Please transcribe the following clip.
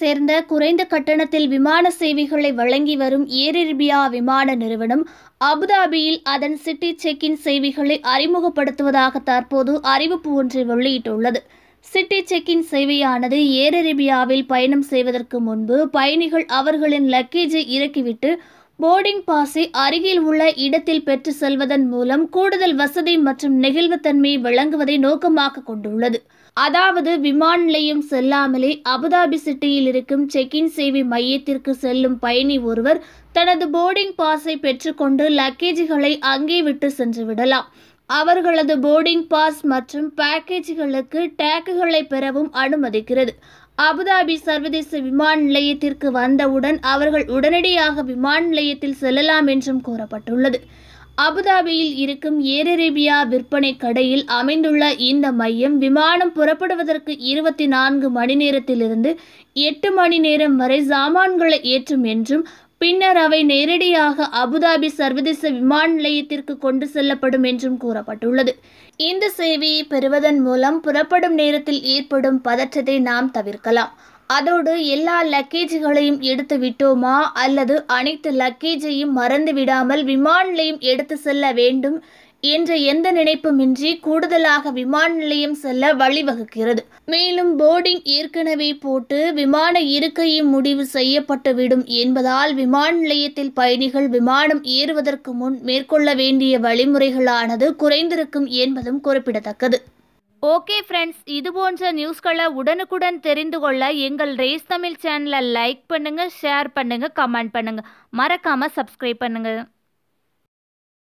சேர்ந்த குறைந்த கட்டணத்தில் விமான சேவைகளை வழங்கி வரும் ஏர் அரேபியா விமான நிறுவனம் அபுதாபியில் அதன் சிட்டி செக் இன் சேவைகளை அறிமுகப்படுத்துவதாக தற்போது அறிவிப்பு ஒன்றை வெளியிட்டுள்ளது சிட்டி செக் இன் சேவையானது ஏர் அரேபியாவில் பயணம் செய்வதற்கு முன்பு பயணிகள் அவர்களின் லக்கேஜை இறக்கிவிட்டு போர்டிங் பாஸை அருகில் உள்ள இடத்தில் பெற்று செல்வதன் மூலம் கூடுதல் வசதி மற்றும் நெகிழ்வுத்தன்மையை வழங்குவதை நோக்கமாக கொண்டுள்ளது அதாவது விமான நிலையம் செல்லாமலே அபுதாபி சிட்டியில் இருக்கும் செக்-இன் சேவை மையத்திற்கு செல்லும் பயணி ஒருவர் தனது போர்டிங் பாஸை பெற்றுக்கொண்டு லக்கேஜ்களை அங்கே விட்டு சென்று விடலாம் அவர்களது போர்டிங் பாஸ் மற்றும் பேக்கேஜ்களுக்கு டேக்குகளை பெறவும் அனுமதிக்கிறது அபுதாபி சர்வதேச விமான நிலையத்திற்கு வந்தவுடன் அவர்கள் உடனடியாக விமான நிலையத்தில் செல்லலாம் என்றும் கூறப்பட்டுள்ளது அபுதாபியில் இருக்கும் ஏர் அரேபியா விற்பனை கடையில் அமைந்துள்ள இந்த மையம் விமானம் புறப்படுவதற்கு இருபத்தி நான்கு மணி நேரத்திலிருந்து எட்டு மணி நேரம் வரை சாமான்களை ஏற்றும் என்றும் பின்னர் அவை நேரடியாக அபுதாபி சர்வதேச விமான நிலையத்திற்கு கொண்டு செல்லப்படும் என்றும் கூறப்பட்டுள்ளது இந்த சேவையை பெறுவதன் மூலம் புறப்படும் நேரத்தில் ஏற்படும் பதற்றத்தை நாம் தவிர்க்கலாம் அதோடு எல்லா லக்கேஜ்களையும் எடுத்து விட்டோமா அல்லது அனைத்து லக்கேஜையும் மறந்து விடாமல் விமான நிலையம் எடுத்து செல்ல வேண்டும் என்ற எந்த நினைப்புமின்றி கூடுதலாக விமான நிலையம் செல்ல வழிவகுக்கிறது மேலும் போர்டிங் ஏற்கனவே போட்டு விமான இருக்கையும் முடிவு செய்யப்பட்டுவிடும் என்பதால் விமான நிலையத்தில் பயணிகள் விமானம் ஏறுவதற்கு முன் மேற்கொள்ள வேண்டிய வழிமுறைகளானது குறைந்திருக்கும் என்பதும் குறிப்பிடத்தக்கது ஓகே ஃப்ரெண்ட்ஸ் இது போன்ற நியூஸ்களை உடனுக்குடன் தெரிந்து கொள்ள எங்கள் ரேஸ் தமிழ் சேனலை லைக் பண்ணுங்கள் ஷேர் பண்ணுங்கள் கமெண்ட் பண்ணுங்கள் மறக்காமல் சப்ஸ்கிரைப் பண்ணுங்கள்